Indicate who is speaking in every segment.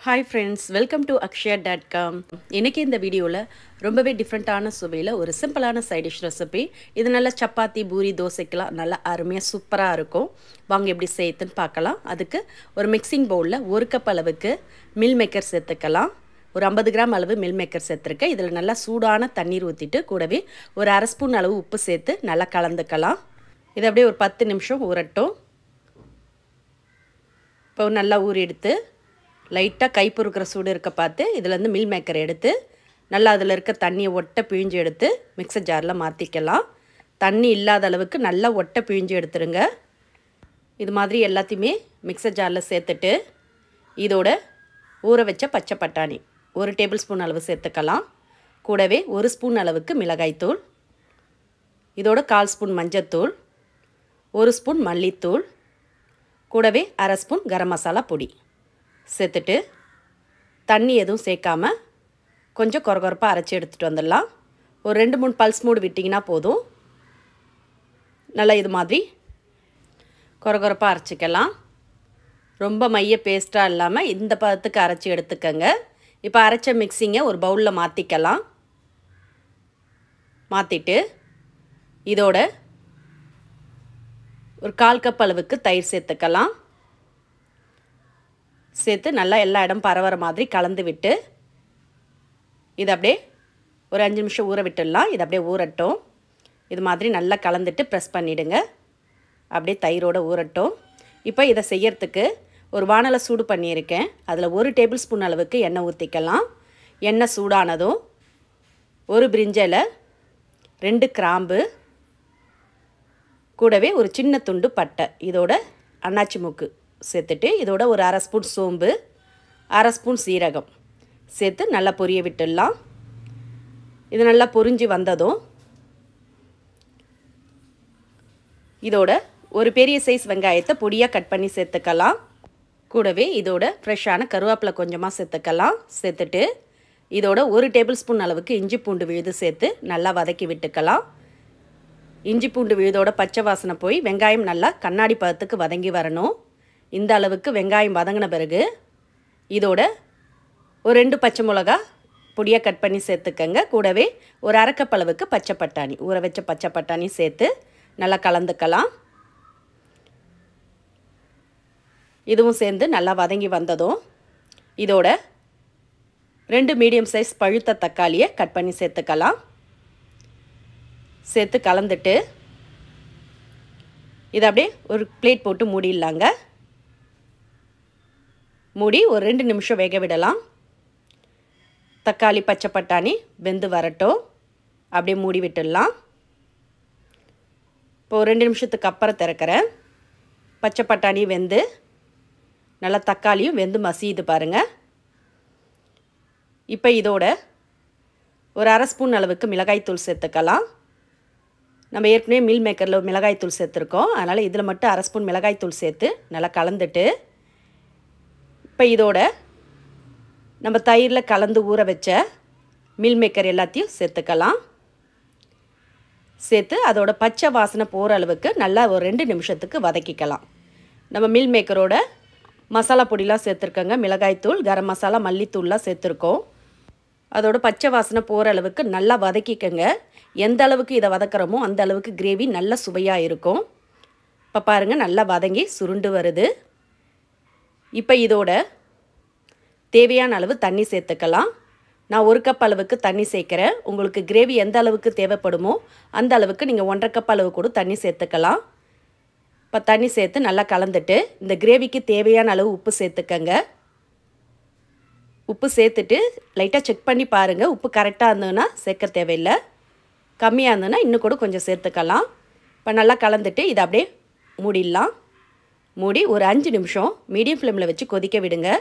Speaker 1: hi friends welcome to Akshaya dot com இன்றைக்கி இந்த வீடியோவில் ரொம்பவே டிஃப்ரெண்ட்டான சுவையில் ஒரு சிம்பிளான சைட் டிஷ் ரெசிபி இது நல்லா சப்பாத்தி பூரி தோசைக்கெலாம் நல்லா அருமையாக சூப்பராக இருக்கும் வாங்க எப்படி செய்யுதுன்னு பார்க்கலாம் அதுக்கு ஒரு மிக்சிங் பவுலில் ஒரு கப் அளவுக்கு மில் மேக்கர் சேர்த்துக்கலாம் ஒரு ஐம்பது கிராம் அளவு மில் மேக்கர் சேர்த்துருக்கேன் இதில் நல்லா சூடான தண்ணீர் ஊற்றிட்டு கூடவே ஒரு அரை ஸ்பூன் அளவு உப்பு சேர்த்து நல்லா கலந்துக்கலாம் இது அப்படியே ஒரு பத்து நிமிஷம் ஊறட்டும் இப்போ நல்லா ஊறி எடுத்து லைட்டாக கை பொறுக்கிற சூடு இருக்க பார்த்து இதுலேருந்து மில் மேக்கர் எடுத்து நல்லா அதில் இருக்க தண்ணியை ஒட்டை பிழிஞ்சு எடுத்து மிக்சர் ஜாரில் மாற்றிக்கலாம் தண்ணி இல்லாத அளவுக்கு நல்லா ஒட்டை பிழிஞ்சு எடுத்துருங்க இது மாதிரி எல்லாத்தையுமே மிக்சர் ஜாரில் சேர்த்துட்டு இதோட ஊற வச்ச பச்சை பட்டாணி ஒரு டேபிள் ஸ்பூன் அளவு சேர்த்துக்கலாம் கூடவே ஒரு ஸ்பூன் அளவுக்கு மிளகாய்த்தூள் இதோட கால் ஸ்பூன் மஞ்சத்தூள் ஒரு ஸ்பூன் மல்லித்தூள் கூடவே அரை ஸ்பூன் கரம் மசாலா பொடி சேர்த்துட்டு தண்ணி எதுவும் சேர்க்காம கொஞ்சம் கொரகொரப்பாக அரைச்சி எடுத்துகிட்டு வந்துடலாம் ஒரு ரெண்டு மூணு பல்ஸ் மூடு விட்டிங்கன்னா போதும் நல்லா இது மாதிரி கொரகொரப்பாக அரைச்சிக்கலாம் ரொம்ப மைய பேஸ்ட்டாக இல்லாமல் இந்த பதத்துக்கு அரைச்சி எடுத்துக்கங்க இப்போ அரைச்ச மிக்சிங்கை ஒரு பவுலில் மாற்றிக்கலாம் மாற்றிட்டு இதோட ஒரு கால் கப் அளவுக்கு தயிர் சேர்த்துக்கலாம் சேர்த்து நல்லா எல்லா இடம் பரவற மாதிரி கலந்து விட்டு இது அப்படியே ஒரு அஞ்சு நிமிஷம் ஊற விட்டுடலாம் இது அப்படியே ஊறட்டும் இது மாதிரி நல்லா கலந்துட்டு ப்ரெஸ் பண்ணிவிடுங்க அப்படியே தயிரோடு ஊறட்டும் இப்போ இதை செய்யறதுக்கு ஒரு வானலை சூடு பண்ணியிருக்கேன் அதில் ஒரு டேபிள் ஸ்பூன் அளவுக்கு எண்ணெய் ஊற்றிக்கலாம் எண்ணெய் சூடானதும் ஒரு பிரிஞ்சலை ரெண்டு கிராம்பு கூடவே ஒரு சின்ன துண்டு பட்டை இதோட அன்னாச்சி மூக்கு சேர்த்துட்டு இதோட ஒரு அரை ஸ்பூன் சோம்பு அரை ஸ்பூன் சீரகம் சேர்த்து நல்லா பொரிய விட்டுடலாம் இது நல்லா பொரிஞ்சு வந்ததும் இதோட ஒரு பெரிய சைஸ் வெங்காயத்தை பொடியாக கட் பண்ணி சேர்த்துக்கலாம் கூடவே இதோட ஃப்ரெஷ்ஷான கருவேப்பிலை கொஞ்சமாக சேர்த்துக்கலாம் சேர்த்துட்டு இதோட ஒரு டேபிள் ஸ்பூன் அளவுக்கு இஞ்சி பூண்டு விழுது சேர்த்து நல்லா வதக்கி விட்டுக்கலாம் இஞ்சி பூண்டு விழுதோட பச்சை வாசனை போய் வெங்காயம் நல்லா கண்ணாடி பதத்துக்கு வதங்கி வரணும் இந்த அளவுக்கு வெங்காயம் வதங்கின பிறகு இதோட ஒரு ரெண்டு பச்சை மிளகா பொடியாக கட் பண்ணி சேர்த்துக்கங்க கூடவே ஒரு அரைக்கப் அளவுக்கு பச்சை பட்டாணி ஊற வச்ச பச்சை பட்டாணி சேர்த்து நல்லா கலந்துக்கலாம் இதுவும் சேர்ந்து நல்லா வதங்கி வந்ததும் இதோட ரெண்டு மீடியம் சைஸ் பழுத்த தக்காளியை கட் பண்ணி சேர்த்துக்கலாம் சேர்த்து கலந்துட்டு இதை அப்படியே ஒரு பிளேட் போட்டு மூடிடலாங்க மூடி ஒரு ரெண்டு நிமிஷம் வேக விடலாம் தக்காளி பச்சை பட்டாணி வெந்து வரட்டும் அப்படியே மூடி விட்டுடலாம் இப்போ ஒரு ரெண்டு நிமிஷத்துக்கு அப்புறம் திறக்கிறேன் பச்சை பட்டாணி வெந்து நல்லா தக்காளியும் வெந்து மசியுது பாருங்கள் இப்போ இதோட ஒரு அரை ஸ்பூன் அளவுக்கு மிளகாய்த்தூள் சேர்த்துக்கலாம் நம்ம ஏற்கனவே மில் மேக்கரில் மிளகாய்த்தூள் சேர்த்துருக்கோம் அதனால் இதில் மட்டும் அரை ஸ்பூன் மிளகாய்த்தூள் சேர்த்து நல்லா கலந்துட்டு இப்போ இதோட நம்ம தயிரில் கலந்து ஊற வச்ச மில் மேக்கர் எல்லாத்தையும் சேர்த்துக்கலாம் சேர்த்து அதோட பச்சை வாசனை போகிற அளவுக்கு நல்லா ஒரு ரெண்டு நிமிஷத்துக்கு வதக்கிக்கலாம் நம்ம மில் மேக்கரோட மசாலா பொடிலாம் சேர்த்துருக்கோங்க மிளகாய்த்தூள் கரம் மசாலா மல்லித்தூள்லாம் சேர்த்துருக்கோம் அதோட பச்சை வாசனை போகிற அளவுக்கு நல்லா வதக்கிக்கங்க எந்த அளவுக்கு இதை வதக்குறோமோ அந்த அளவுக்கு கிரேவி நல்ல சுவையாக இருக்கும் இப்போ பாருங்கள் நல்லா வதங்கி சுருண்டு வருது இப்போ இதோட தேவையான அளவு தண்ணி சேர்த்துக்கலாம் நான் ஒரு கப் அளவுக்கு தண்ணி சேர்க்குறேன் உங்களுக்கு கிரேவி எந்த அளவுக்கு தேவைப்படுமோ அந்த அளவுக்கு நீங்கள் ஒன்றரை கப் அளவு கூட தண்ணி சேர்த்துக்கலாம் இப்போ தண்ணி சேர்த்து நல்லா கலந்துட்டு இந்த கிரேவிக்கு தேவையான அளவு உப்பு சேர்த்துக்கங்க உப்பு சேர்த்துட்டு லைட்டாக செக் பண்ணி பாருங்கள் உப்பு கரெக்டாக இருந்ததுன்னா சேர்க்க தேவையில்லை கம்மியாக இருந்ததுன்னா இன்னும் கூட கொஞ்சம் சேர்த்துக்கலாம் இப்போ நல்லா கலந்துட்டு இதை அப்படியே மூடிடலாம் மூடி ஒரு அஞ்சு நிமிஷம் மீடியம் ஃப்ளேமில் வச்சு கொதிக்க விடுங்க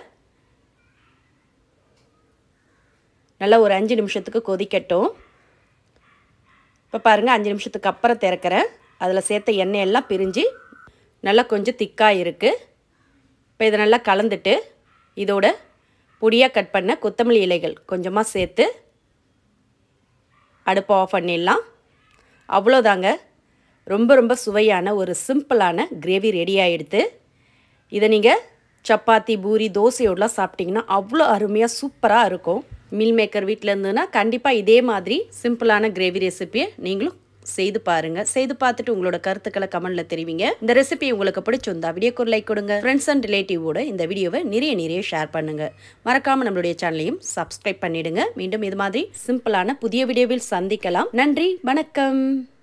Speaker 1: நல்லா ஒரு அஞ்சு நிமிஷத்துக்கு கொதிக்கட்டும் இப்போ பாருங்கள் அஞ்சு நிமிஷத்துக்கு அப்புறம் திறக்கிறேன் அதில் சேர்த்த எண்ணெய் எல்லாம் பிரிஞ்சு நல்லா கொஞ்சம் திக்காக இருக்குது இப்போ இதை நல்லா கலந்துட்டு இதோட பொடியாக கட் பண்ண கொத்தமல்லி இலைகள் கொஞ்சமாக சேர்த்து அடுப்பை ஆஃப் பண்ணிடலாம் அவ்வளோதாங்க ரொம்ப ரொம்ப சுவையான ஒரு சிம்பிளான கிரேவி ரெடி ஆகிடுது இதை நீங்கள் சப்பாத்தி பூரி தோசையோடலாம் சாப்பிட்டிங்கன்னா அவ்வளோ அருமையாக சூப்பராக இருக்கும் மீல் மேக்கர் வீட்டில் இருந்ததுன்னா கண்டிப்பாக இதே மாதிரி சிம்பிளான கிரேவி ரெசிபியை நீங்களும் செய்து பாருங்க செய்து பார்த்துட்டு உங்களோட கருத்துக்களை கமெண்ட்ல தெரிவிங்க இந்த ரெசிபி உங்களுக்கு பிடிச்சிருந்தா வீடியோக்கு ஒரு லைக் கொடுங்க ஃப்ரெண்ட்ஸ் அண்ட் ரிலேட்டிவோட இந்த வீடியோவை நிறைய நிறைய ஷேர் பண்ணுங்க மறக்காம நம்மளுடைய சேனலையும் சப்ஸ்கிரைப் பண்ணிடுங்க மீண்டும் இது மாதிரி சிம்பிளான புதிய வீடியோவில் சந்திக்கலாம் நன்றி வணக்கம்